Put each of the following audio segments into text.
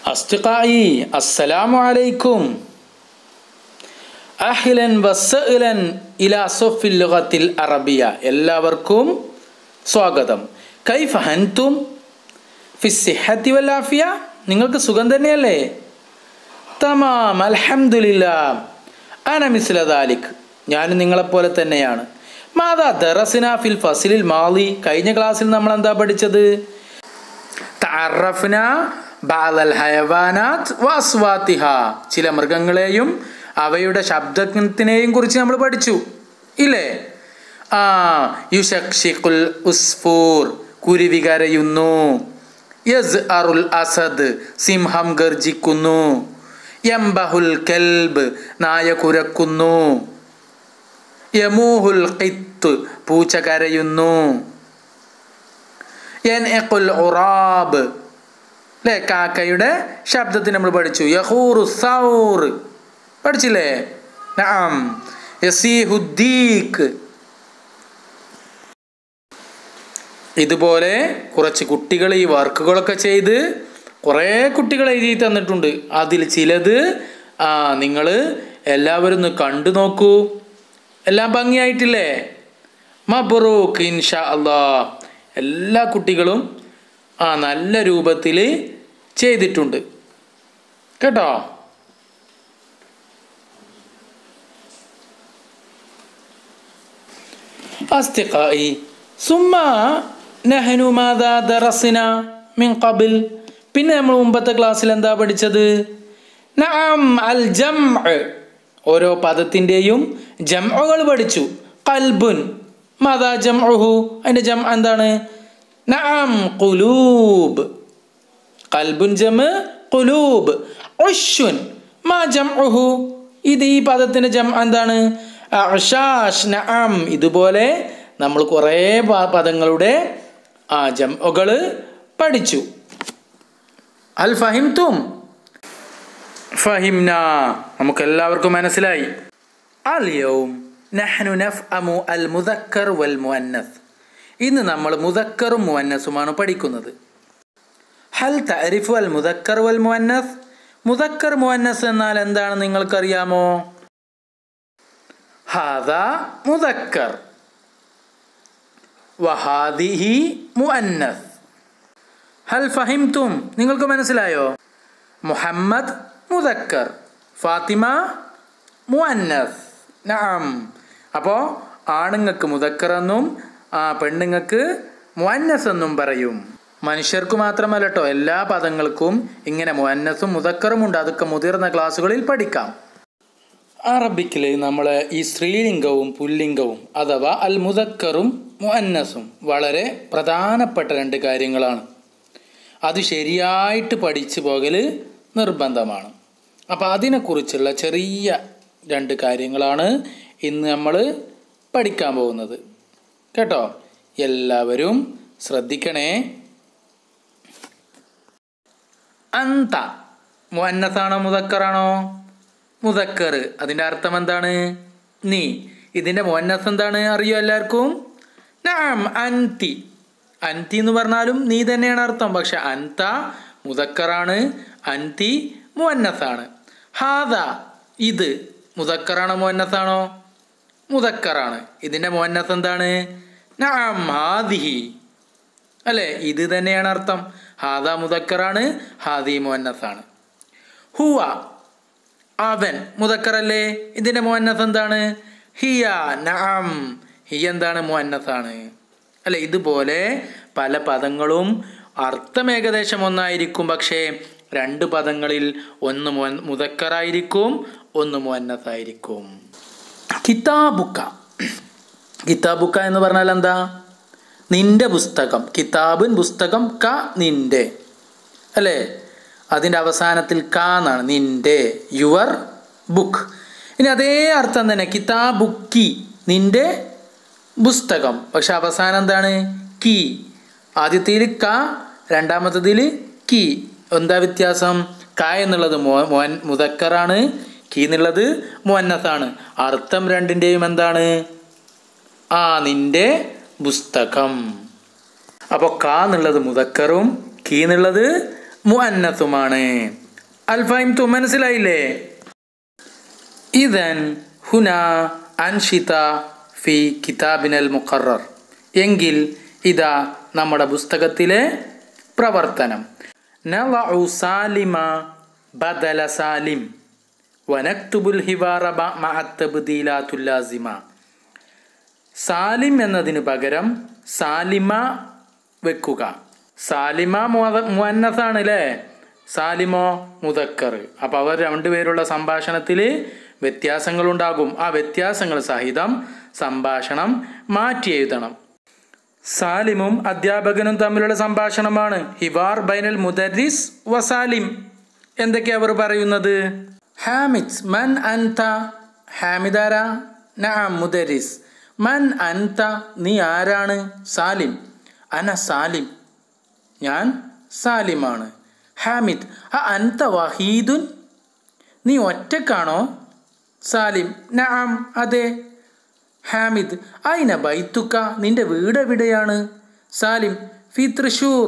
أصدقائي السلام عليكم أهلا وسهلا إلى صف اللغة العربية എല്ലാവർക്കും സ്വാഗതം കൈഫ ഹൻതും ഫിസിഹത്തി വല്ലാഫിയ നിങ്ങൾക്ക് സുഖം തന്നെയല്ലേ തമാം അൽഹംദുലില്ല അന മിസ്ല ദാലിക് ഞാനും നിങ്ങളെപ്പോലെ തന്നെയാണ് മാതാ ദറസിന ഫിൽ ഫസിലിൽ മാലി കഴിഞ്ഞ ക്ലാസ്സിൽ നമ്മൾ എന്താ പഠിച്ചത് തഅറഫ്ന ബഅദൽ ഹയവാനാത്ത് വഅസ്വാതിഹ ചില മൃഗങ്ങളെയും അവയുടെ ശബ്ദത്തിനെയും കുറിച്ച് നമ്മൾ പഠിച്ചു ഇല്ലേ ആ യുഷക്ഷിഖുൽ ഉസ്ഫൂർ കുരുവി കരയുന്നു യസ് അറുൽ അസദ് സിംഹം ഗർജിക്കുന്നു യംബഹുൽ കൽബ് നായ കുരക്കുന്നു യമൂഹുൽ ഖിത്ത് പൂച്ച കരയുന്നു യൻഇഖുൽ ഉറാബ് അല്ലേ കാക്കയുടെ ശബ്ദത്തിന് നമ്മൾ പഠിച്ചു യഹൂറു സൗർ പഠിച്ചില്ലേ നഅം യസീഹുദ്ദീഖ് ഇതുപോലെ കുറച്ച് കുട്ടികൾ ഈ വർക്കുകളൊക്കെ ചെയ്ത് കുറേ കുട്ടികൾ എഴുതി തന്നിട്ടുണ്ട് അതിൽ ചിലത് ആ നിങ്ങൾ എല്ലാവരും ഒന്ന് കണ്ടു നോക്കൂ എല്ലാം ഭംഗിയായിട്ടില്ലേ മബ്രൂക്ക് ഇൻഷാ അല്ലാ എല്ലാ കുട്ടികളും ആ നല്ല രൂപത്തിൽ ചെയ്തിട്ടുണ്ട് കേട്ടോ أصدقائي ثم نحن ماذا درسنا من قبل പിന്നെ നമ്മൾ മുമ്പത്തെ ക്ലാസ്സിൽ എന്താ പഠിച്ചത് നഅം അൽ ജം ഓരോ പദത്തിൻ്റെയും ജംഅകൾ പഠിച്ചു കൽബുൻ മാതാ ജംഉഹു അതിൻ്റെ ജം എന്താണ് നഅം ഖുലൂബ് കൽബുൻ ജം ഖുലൂബ് ഉഷുൻ മാ ജംഉഹു ഇത് ഈ പദത്തിൻ്റെ ജം എന്താണ് അഷാഷ് നഅം ഇതുപോലെ നമ്മൾ കുറേ പദങ്ങളുടെ ആ ജംഅകൾ പഠിച്ചു അൽ ഫഹിംതും ഫഹിംന നമുക്ക് എല്ലാവർക്കും മനസ്സിലായി അലിയവും നഹ്നു നഫ്അമു അൽ മുദക്കർ വൽ മുഅന്നസ് ഇന്ന് നമ്മൾ മുദക്കറും മുഅന്നസുമാണ് പഠിക്കുന്നത് ഹൽ തഅരിഫു അൽ മുദക്കർ വൽ മുഅന്നസ് മുദക്കർ മുഅന്നസ് എന്നാൽ എന്താണ് നിങ്ങൾക്കറിയാമോ ഹാദ മുദക്കർ വഹാദിഹി മുഅന്നസ് ഹൽ ഫഹിംതും നിങ്ങൾക്ക് മനസ്സിലായോ മുഹമ്മദ് മുദക്കർ ഫാത്തിമ മുഅന്നസ് നഅം അപ്പോൾ ആണുങ്ങൾക്ക് മുദക്കർ എന്നും ആ പെണ്ണുങ്ങൾക്ക് മുഅന്നസ് എന്നും പറയും മനുഷ്യർക്ക് മാത്രമല്ല കേട്ടോ എല്ലാ പദങ്ങൾക്കും ഇങ്ങനെ മുഅന്നസും മുദക്കറും ഉണ്ട് അതൊക്കെ മുതിർന്ന ക്ലാസ്സുകളിൽ പഠിക്കാം അറബിക്കിൽ നമ്മൾ ഈ സ്ത്രീലിംഗവും പുല്ലിംഗവും അഥവാ അൽ മുദക്കറും മുഅന്നസും വളരെ പ്രധാനപ്പെട്ട രണ്ട് കാര്യങ്ങളാണ് അത് ശരിയായിട്ട് പഠിച്ചു പോകൽ നിർബന്ധമാണ് അപ്പോൾ അതിനെക്കുറിച്ചുള്ള ചെറിയ രണ്ട് കാര്യങ്ങളാണ് ഇന്ന് നമ്മൾ പഠിക്കാൻ പോകുന്നത് കേട്ടോ എല്ലാവരും ശ്രദ്ധിക്കണേ അന്ത മുന്നത്താണോ മുതക്കറാണോ മുതക്കർ അതിൻ്റെ അർത്ഥം എന്താണ് നീ ഇതിൻ്റെ മുന്നസ് എന്താണ് അറിയോ എല്ലാവർക്കും നാം അൻതി അൻതി എന്ന് പറഞ്ഞാലും നീ തന്നെയാണ് അർത്ഥം പക്ഷെ അൻത മുതക്കറാണ് അൻതി മുന്നസാണ് ഹാദ ഇത് മുതക്കറാണോ മുന്നസാണോ മുതക്കറാണ് ഇതിൻ്റെ മുന്നസ് എന്താണ് നാം ഹാദിഹി അല്ലേ ഇത് തന്നെയാണ് അർത്ഥം ഹാദ മുതക്കറാണ് ഹാദി മുന്നസാണ് ഹുവ അവൻ മുതക്കറല്ലേ ഇതിൻ്റെ മുന്നസ് എന്താണ് ഹിയ നഅം ഹിയ എന്താണ് മുന്നസാണ് അല്ലെ ഇതുപോലെ പല പദങ്ങളും അർത്ഥം ഏകദേശം ഒന്നായിരിക്കും പക്ഷേ രണ്ട് പദങ്ങളിൽ ഒന്ന് മുതക്കറായിരിക്കും ഒന്ന് മുന്നസായിരിക്കും കിതാബുക്ക കിതാബുക്ക എന്ന് പറഞ്ഞാൽ എന്താ നിന്റെ പുസ്തകം കിതാബുൻ പുസ്തകം ക നിന്റെ അല്ലേ അതിൻ്റെ അവസാനത്തിൽ ക എന്നാണ് നിന്റെ യുവർ ബുക്ക് ഇനി അതേ അർത്ഥം തന്നെ കിതാബുക്കി നിന്റെ പുസ്തകം പക്ഷെ അവസാനം എന്താണ് കീ ആദ്യത്തിൽ ക രണ്ടാമത്തതിൽ കീ എന്താ വ്യത്യാസം ക എന്നുള്ളത് മോൻ മുതക്കറാണ് കീ എന്നുള്ളത് മുന്നസാണ് അർത്ഥം രണ്ടിൻ്റെയും എന്താണ് ആ നിന്റെ പുസ്തകം അപ്പോൾ ക എന്നുള്ളത് മുതക്കറും കീ എന്നുള്ളത് മുഅന്നസുമാണ് അൽഫൈം തു മനസ്സിലായില്ലേ ഇതൻ ഹുന അൻഷിത ഫി കിതാബിനൽ മുഖറർ എങ്കിൽ ഇതാ നമ്മുടെ പുസ്തകത്തിലെ പ്രവർത്തനം നളഉ സാലിമ ബദല സാലിം വനക്തുബുൽ ഹിവാറ മഅത്തബ്ദീലാത്തുല്ലാസിമ സാലിം എന്നതിന് പകരം സാലിമ വെക്കുക സാലിമ മുഅന്നസാണ് അല്ലേ സാലിമോ മുതക്കർ അപ്പോൾ അവർ രണ്ടുപേരുള്ള സംഭാഷണത്തിൽ വ്യത്യാസങ്ങളുണ്ടാകും ആ വ്യത്യാസങ്ങൾ സഹിതം സംഭാഷണം മാറ്റി എഴുതണം സാലിമും അധ്യാപകനും തമ്മിലുള്ള സംഭാഷണമാണ് ഹിവാർ ബൈനൽ മുദരിസ് വസാലിം എന്തൊക്കെയാ അവർ പറയുന്നത് ഹാമിദ് മൻ അൻത ഹാമിദാര നഅം മുദരിസ് മൻ അൻത നീ ആരാണ് സാലിം അന സാലിം ഞാൻ സാലിമാണ് ഹാമിദ് ആ അൻത വഹീദുൻ നീ ഒറ്റക്കാണോ സാലിം നഅം അതെ ഹാമിദ് അയിന ബൈത്തുക്ക നിന്റെ വീട് എവിടെയാണ് സാലിം ഫി തൃശൂർ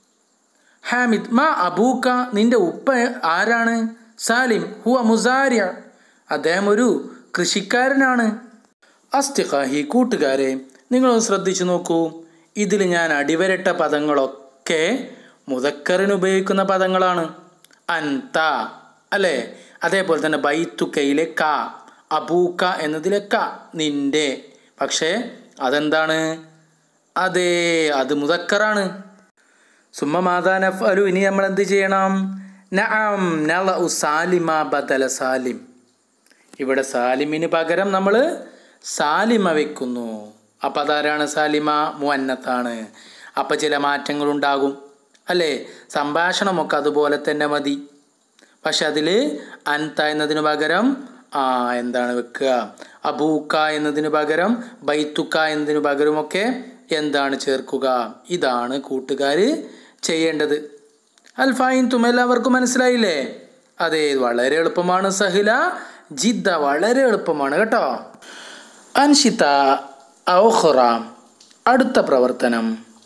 ഹാമിദ് മാ അബൂക്ക നിന്റെ ഉപ്പ ആരാണ് സാലിം ഹുവ മുസാരിയ അദ്ദേഹം ഒരു കൃഷിക്കാരനാണ് അസ്തിഖാഹി കൂട്ടുകാരെ നിങ്ങളൊന്ന് ശ്രദ്ധിച്ചു നോക്കൂ ഇതിൽ ഞാൻ അടിവരട്ട പദങ്ങളൊക്കെ മുതക്കറിന് ഉപയോഗിക്കുന്ന പദങ്ങളാണ് അൻത അല്ലേ അതേപോലെ തന്നെ ബൈത്തുക്കയിലെ ക അബൂക്ക എന്നതിലെ ക നിന്റെ പക്ഷേ അതെന്താണ് അതേ അത് മുതക്കറാണ് സുമ്മ മാതാനഫ് അലു ഇനി നമ്മൾ എന്ത് ചെയ്യണം നഅം നള സാലിമ ബദല സാലിം ഇവിടെ സാലിമിന് പകരം നമ്മൾ സാലിമ വെക്കുന്നു അപ്പം അതാരാണ് സാലിമ മുഅന്നത്താണ് അപ്പം ചില മാറ്റങ്ങളുണ്ടാകും അല്ലേ സംഭാഷണമൊക്കെ അതുപോലെ തന്നെ മതി പക്ഷെ അതിൽ അൻത എന്നതിന് പകരം ആ എന്താണ് വെക്കുക അബൂക്ക എന്നതിന് പകരം ബൈത്തുക്ക എന്നതിന് പകരമൊക്കെ എന്താണ് ചേർക്കുക ഇതാണ് കൂട്ടുകാർ ചെയ്യേണ്ടത് അൽഫായിൻ തും എല്ലാവർക്കും മനസ്സിലായില്ലേ അതെ വളരെ എളുപ്പമാണ് സഹില ജിദ്ദ വളരെ എളുപ്പമാണ് കേട്ടോ അൻഷിത ഔഹറ അടുത്ത പ്രവർത്തനം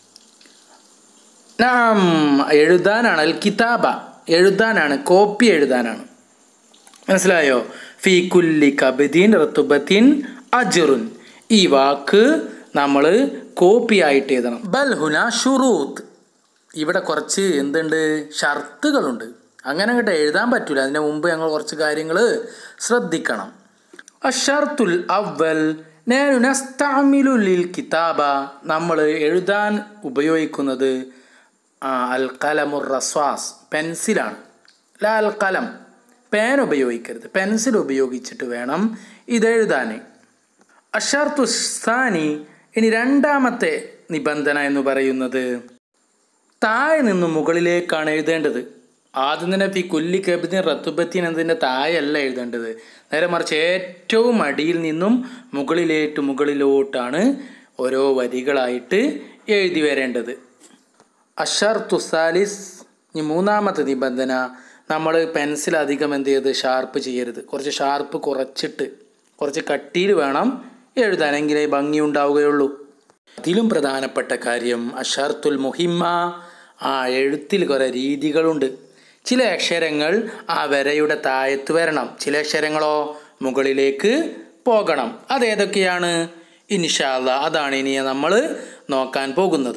നാം എഴുതാനാണ് അൽ കിതാബ എഴുതാനാണ് കോപ്പി എഴുതാനാണ് മനസ്സിലായോ ഫി കുല്ലി കബിദീൻ റത്തുബത്തിൻ അജുറുൻ ഈ വാക്ക് നമ്മൾ കോപ്പി ആയിട്ട് എഴുതണം ബൽഹുന ഷുറൂത്ത് ഇവിടെ കുറച്ച് എന്തുണ്ട് ഷർത്തുകളുണ്ട് അങ്ങനെ അങ്ങോട്ട് എഴുതാൻ പറ്റില്ല അതിന് മുമ്പ് ഞങ്ങൾ കുറച്ച് കാര്യങ്ങൾ ശ്രദ്ധിക്കണം അഷർത്തുൽ അവൽ നേനു നസ്താമിലുലിൽ കിതാബ നമ്മൾ എഴുതാൻ ഉപയോഗിക്കുന്നത് അൽ കലമുർ റസ്വാസ് പെൻസിലാണ് ലാ അൽ കലം പേൻ ഉപയോഗിക്കരുത് പെൻസിൽ ഉപയോഗിച്ചിട്ട് വേണം ഇതെഴുതാൻ അഷർത്തു സ്ഥാനി ഇനി രണ്ടാമത്തെ നിബന്ധന എന്ന് പറയുന്നത് താഴെ നിന്നും മുകളിലേക്കാണ് എഴുതേണ്ടത് ആദ്യം തന്നെ ഫി കുല്ലി കബിദിൻ റത്തുബത്തിൻ എന്നതിൻ്റെ താഴെയല്ല എഴുതേണ്ടത് നേരെ മറിച്ച് ഏറ്റവും അടിയിൽ നിന്നും മുകളിലേട്ട് മുകളിലോട്ടാണ് ഓരോ വരികളായിട്ട് എഴുതി വരേണ്ടത് അഷർ തുസാലിസ് ഇനി മൂന്നാമത്തെ നിബന്ധന നമ്മൾ പെൻസിൽ അധികം എന്ത് ചെയ്ത് ഷാർപ്പ് ചെയ്യരുത് കുറച്ച് ഷാർപ്പ് കുറച്ചിട്ട് കുറച്ച് കട്ടിയിൽ വേണം എഴുതാനെങ്കിലേ ഭംഗി ഉണ്ടാവുകയുള്ളൂ അതിലും പ്രധാനപ്പെട്ട കാര്യം അഷർത്തുൽ മുഹിമ്മ ആ എഴുത്തിൽ കുറേ രീതികളുണ്ട് ചില അക്ഷരങ്ങൾ ആ വരയുടെ താഴത്ത് വരണം ചില അക്ഷരങ്ങളോ മുകളിലേക്ക് പോകണം അതേതൊക്കെയാണ് ഇൻഷാല്ല അതാണ് ഇനി നമ്മൾ നോക്കാൻ പോകുന്നത്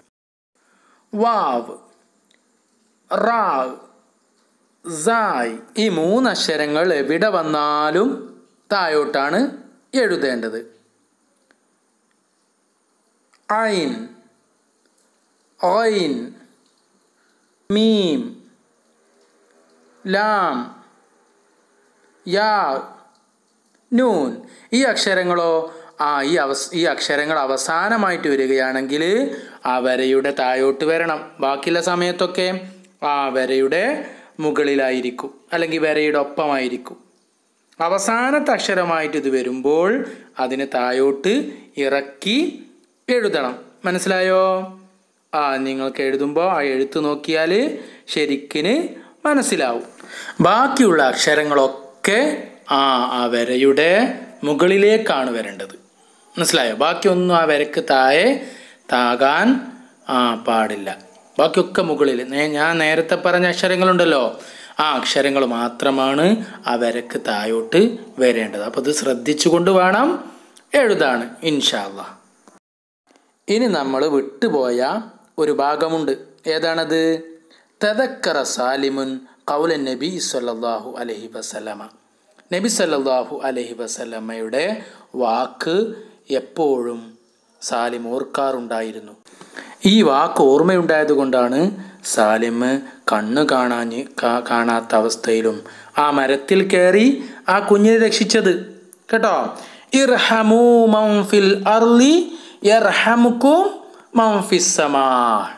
വാവ് റാവ് സായ് ഈ മൂന്ന് അക്ഷരങ്ങൾ എവിടെ വന്നാലും താഴോട്ടാണ് എഴുതേണ്ടത് ഐൻ ഐൻ മീം ലാം യാ നൂൻ ഈ അക്ഷരങ്ങളോ ആ ഈ അവസ് ഈ അക്ഷരങ്ങൾ അവസാനമായിട്ട് വരികയാണെങ്കിൽ ആ വരയുടെ താഴോട്ട് വരണം ബാക്കിയുള്ള സമയത്തൊക്കെ ആ വരയുടെ മുകളിലായിരിക്കും അല്ലെങ്കിൽ വരയുടെ ഒപ്പമായിരിക്കും അവസാനത്തെ അക്ഷരമായിട്ട് ഇത് വരുമ്പോൾ അതിന് താഴോട്ട് ഇറക്കി എഴുതണം മനസ്സിലായോ ആ നിങ്ങൾക്ക് എഴുതുമ്പോൾ ആ എഴുത്ത് നോക്കിയാൽ ശരിക്കിന് മനസ്സിലാവും ബാക്കിയുള്ള അക്ഷരങ്ങളൊക്കെ ആ ആ വരയുടെ മുകളിലേക്കാണ് വരേണ്ടത് മനസ്സിലായോ ബാക്കിയൊന്നും ആ വരക്ക് താഴെ താകാൻ ആ പാടില്ല ബാക്കിയൊക്കെ മുകളിൽ നേ- ഞാൻ നേരത്തെ പറഞ്ഞ അക്ഷരങ്ങളുണ്ടല്ലോ ആ അക്ഷരങ്ങൾ മാത്രമാണ് ആ വരക്ക് താഴോട്ട് വരേണ്ടത് അപ്പോൾ ഇത് ശ്രദ്ധിച്ചുകൊണ്ട് വേണം എഴുതാണ് ഇൻഷാല്ല ഇനി നമ്മൾ വിട്ടുപോയ ഒരു ഭാഗമുണ്ട് ഏതാണത് തദക്കറ സാലിമുൻ കൗലൻ നബി സല്ലല്ലാഹു അലൈഹി വസല്ലമ നബി സല്ലല്ലാഹു അലൈഹി വസല്ലമ്മയുടെ വാക്ക് എപ്പോഴും സാലിം ഓർക്കാറുണ്ടായിരുന്നു ഈ വാക്ക് ഓർമ്മയുണ്ടായത് കൊണ്ടാണ് സാലിം കണ്ണ് കാണാഞ്ഞ് കാ- കാണാത്ത അവസ്ഥയിലും ആ മരത്തിൽ കയറി ആ കുഞ്ഞിനെ രക്ഷിച്ചത് കേട്ടോ ഇർഹമൂ മൻ ഫിൽ അർളി യർഹമുക്കും മൻ ഫിസ് സമാ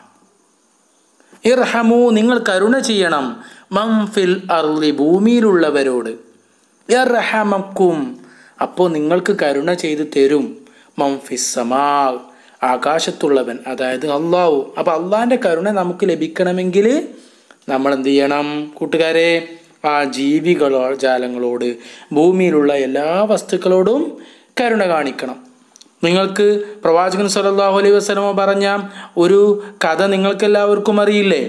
ഇർഹമു നിങ്ങൾ കരുണ ചെയ്യണം മംഫിൽ അർലി ഭൂമിയിലുള്ളവരോട് യർഹമക്കും അപ്പോൾ നിങ്ങൾക്ക് കരുണ ചെയ്തു തരും മംഫിസമാ ആകാശത്തുള്ളവൻ അതായത് അള്ളാഹു അപ്പോൾ അള്ളാഹിൻ്റെ കരുണ നമുക്ക് ലഭിക്കണമെങ്കിൽ നമ്മൾ എന്ത് ചെയ്യണം കൂട്ടുകാരെ ആ ജീവികളോ ജാലങ്ങളോട് ഭൂമിയിലുള്ള എല്ലാ വസ്തുക്കളോടും കരുണ കാണിക്കണം നിങ്ങൾക്ക് പ്രവാചകൻ സല്ലല്ലാഹു അലൈഹി വസല്ലമ പറഞ്ഞ ഒരു കഥ നിങ്ങൾക്കെല്ലാവർക്കും അറിയില്ലേ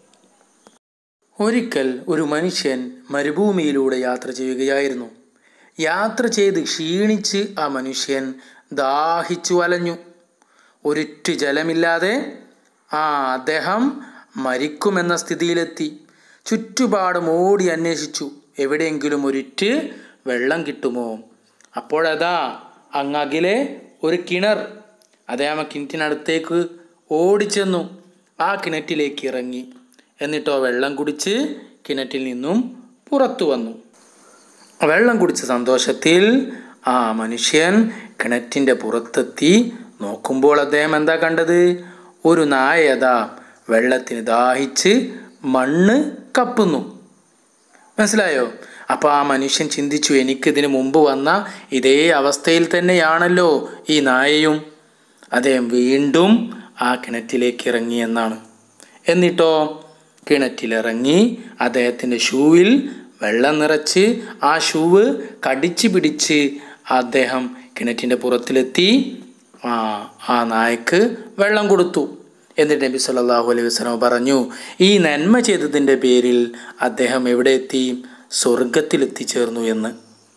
ഒരിക്കൽ ഒരു മനുഷ്യൻ മരുഭൂമിയിലൂടെ യാത്ര ചെയ്യുകയായിരുന്നു യാത്ര ചെയ്ത് ക്ഷീണിച്ച് ആ മനുഷ്യൻ ദാഹിച്ചു വലഞ്ഞു ഒരിറ്റു ജലമില്ലാതെ ആ അദ്ദേഹം മരിക്കുമെന്ന സ്ഥിതിയിലെത്തി ചുറ്റുപാടും ഓടി അന്വേഷിച്ചു എവിടെയെങ്കിലും ഒരിറ്റ് വെള്ളം കിട്ടുമോ അപ്പോഴതാ അങ്ങകിലെ ഒരു കിണർ അദ്ദേഹം ആ കിണറ്റിനടുത്തേക്ക് ഓടിച്ചെന്നു ആ കിണറ്റിലേക്ക് ഇറങ്ങി എന്നിട്ടോ വെള്ളം കുടിച്ച് കിണറ്റിൽ നിന്നും പുറത്തു വന്നു വെള്ളം കുടിച്ച സന്തോഷത്തിൽ ആ മനുഷ്യൻ കിണറ്റിൻ്റെ പുറത്തെത്തി നോക്കുമ്പോൾ അദ്ദേഹം എന്താ കണ്ടത് ഒരു നായതാ വെള്ളത്തിന് ദാഹിച്ച് മണ്ണ് കപ്പുന്നു മനസ്സിലായോ അപ്പോൾ ആ മനുഷ്യൻ ചിന്തിച്ചു എനിക്കിതിനു മുമ്പ് വന്ന ഇതേ അവസ്ഥയിൽ തന്നെയാണല്ലോ ഈ നായയും അദ്ദേഹം വീണ്ടും ആ കിണറ്റിലേക്ക് ഇറങ്ങി എന്നാണ് എന്നിട്ടോ കിണറ്റിലിറങ്ങി അദ്ദേഹത്തിൻ്റെ ഷൂവിൽ വെള്ളം നിറച്ച് ആ ഷൂവ് കടിച്ചു പിടിച്ച് അദ്ദേഹം കിണറ്റിൻ്റെ പുറത്തിലെത്തി ആ ആ നായക്ക് വെള്ളം കൊടുത്തു എന്നിട്ട് നബി സല്ലല്ലാഹു അലൈഹി വസല്ലം പറഞ്ഞു ഈ നന്മ ചെയ്തതിൻ്റെ പേരിൽ അദ്ദേഹം എവിടെ എത്തി സ്വർഗത്തിൽ എത്തിച്ചേർന്നു എന്ന്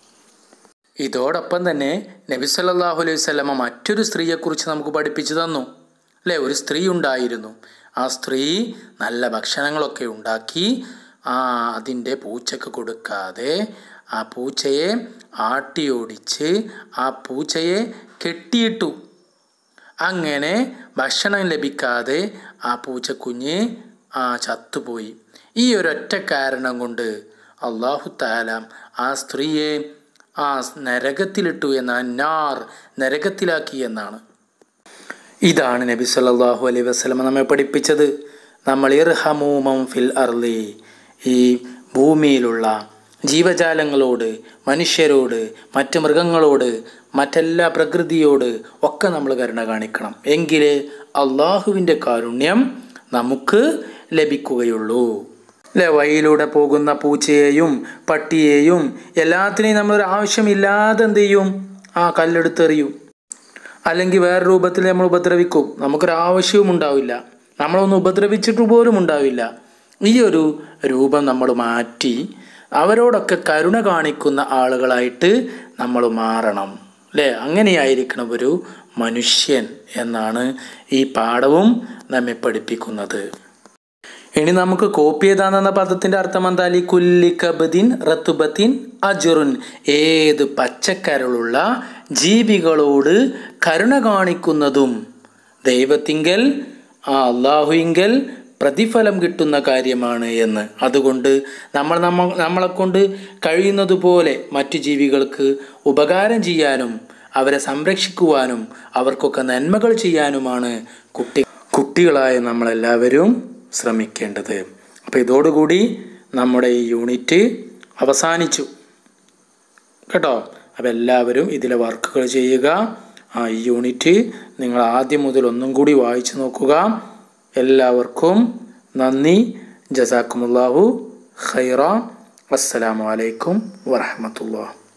ഇതോടൊപ്പം തന്നെ നബി സല്ലല്ലാഹു അലൈഹി വസല്ലമ മറ്റൊരു സ്ത്രീയെക്കുറിച്ച് നമുക്ക് പഠിപ്പിച്ചു തന്നു അല്ലേ ഒരു സ്ത്രീ ഉണ്ടായിരുന്നു ആ സ്ത്രീ നല്ല ഭക്ഷണങ്ങളൊക്കെ ഉണ്ടാക്കി ആ അതിൻ്റെ പൂച്ചക്ക് കൊടുക്കാതെ ആ പൂച്ചയെ ആട്ടിയോടിച്ച് ആ പൂച്ചയെ കെട്ടിയിട്ടു അങ്ങനെ ഭക്ഷണം ലഭിക്കാതെ ആ പൂച്ചക്കുഞ്ഞ് ആ ചത്തുപോയി ഈ ഒരൊറ്റ കാരണം കൊണ്ട് അള്ളാഹു താല ആ സ്ത്രീയെ ആ നരകത്തിലിട്ടു എന്ന നാർ നരകത്തിലാക്കി എന്നാണ് ഇതാണ് നബി സല്ലല്ലാഹു അലൈഹി വസല്ലമ നമ്മെ പഠിപ്പിച്ചത് നമ്മൾ ഇർഹമൂമം ഫിൽ അർലി ഈ ഭൂമിയിലുള്ള ജീവജാലങ്ങളോട് മനുഷ്യരോട് മറ്റ് മൃഗങ്ങളോട് മറ്റെല്ലാ പ്രകൃതിയോട് ഒക്കെ നമ്മൾ കരുണ കാണിക്കണം എങ്കിലേ അള്ളാഹുവിൻ്റെ കാരുണ്യം നമുക്ക് ലഭിക്കുകയുള്ളൂ അല്ലെ വഴിയിലൂടെ പോകുന്ന പൂച്ചയെയും പട്ടിയെയും എല്ലാത്തിനെയും നമ്മളൊരു ആവശ്യമില്ലാതെ എന്ത് ചെയ്യും ആ കല്ലെടുത്തെറിയും അല്ലെങ്കിൽ വേറെ രൂപത്തിൽ നമ്മൾ ഉപദ്രവിക്കും നമുക്കൊരു ആവശ്യവും ഉണ്ടാവില്ല നമ്മളൊന്നും ഉപദ്രവിച്ചിട്ട് പോലും ഉണ്ടാവില്ല ഈ ഒരു രൂപം നമ്മൾ മാറ്റി അവരോടൊക്കെ കരുണ കാണിക്കുന്ന ആളുകളായിട്ട് നമ്മൾ മാറണം അല്ലേ അങ്ങനെയായിരിക്കണം ഒരു മനുഷ്യൻ എന്നാണ് ഈ പാഠവും നമ്മെ പഠിപ്പിക്കുന്നത് ഇനി നമുക്ക് കോപ്പി ചെയ്താന്ന പദത്തിന്റെ അർത്ഥം എന്താ ലി കുല്ലി കബദിൻ റത്തുബത്തിൻ അജുറുൻ ഏത് പച്ചക്കരളുള്ള ജീവികളോട് കരുണ കാണിക്കുന്നതും ദൈവത്തിങ്കൽ ആ അള്ളാഹുവിങ്കൽ പ്രതിഫലം കിട്ടുന്ന കാര്യമാണ് എന്ന് അതുകൊണ്ട് നമ്മൾ നമ്മ നമ്മളെ കൊണ്ട് കഴിയുന്നതുപോലെ മറ്റു ജീവികൾക്ക് ഉപകാരം ചെയ്യാനും അവരെ സംരക്ഷിക്കുവാനും അവർക്കൊക്കെ നന്മകൾ ചെയ്യാനുമാണ് കുട്ടി കുട്ടികളായ നമ്മളെല്ലാവരും ശ്രമിക്കേണ്ടത് അപ്പോൾ ഇതോടുകൂടി നമ്മുടെ ഈ യൂണിറ്റ് അവസാനിച്ചു കേട്ടോ അപ്പോൾ എല്ലാവരും ഇതിലെ വർക്കുകൾ ചെയ്യുക ആ ഈ യൂണിറ്റ് നിങ്ങൾ ആദ്യം മുതൽ ഒന്നും കൂടി വായിച്ചു നോക്കുക എല്ലാവർക്കും നന്ദി ജസാക്കുമുല്ലാഹു ഖൈറ അസ്സലാമു അലൈക്കും വറഹമത്തുള്ള